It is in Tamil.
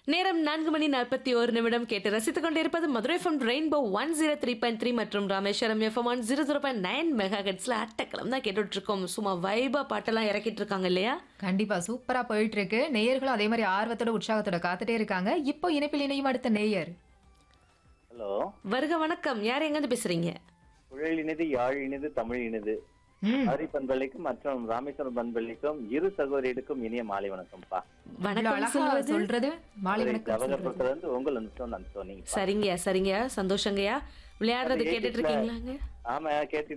நேரம் நான்கு மணி நாற்பத்தி ஒரு நிமிடம் கேட்டு ரசித்துக் கொண்டிருப்பது Madurai FM Rainbow one zero three point three மற்றும் Rameswaram FM one zero zero point nine மெகா ஹெட்ஸ்ல அட்டக்கிழமை தான் கேட்டுட்டு இருக்கோம் சும்மா வைபா பாட்டெல்லாம் இறக்கிட்டு இருக்காங்க இல்லையா கண்டிப்பா சூப்பரா போயிட்டு இருக்கு நேயர்களும் அதே மாதிரி ஆர்வத்தோட உற்சாகத்தோட காத்துட்டே இருக்காங்க இப்போ இணைப்பில் இணையும் அடுத்த நேயர் ஹலோ வருக வணக்கம் யார் எங்கேருந்து பேசுறீங்க குழல் இனிது யாழ் இனிது தமிழ் இனிது ம் மதுரை பண்பள்ளிக்கும் மற்றும் ராமேஸ்வரம் பண்பள்ளிக்கும் இரு சகோதரிகளுக்கும் இனிய மாலை வணக்கம்ப்பா இவ்வளவு வணக்கம் அழகா சொல்வது சொல்றது மாலை மதுரை வணக்கம் சொல்றது. ஜவஹர்புரத்துல இருந்து உங்கள் அனுப்பிச்சோம் நான் சொன்னீங்க சரிங்கய்யா சரிங்கய்யா சந்தோஷங்கய்யா விளையாடுறது அது கேட்டுட்டு ஏடிஎஸ்ல இருக்கீங்களாங்க ஆமா கேட்டு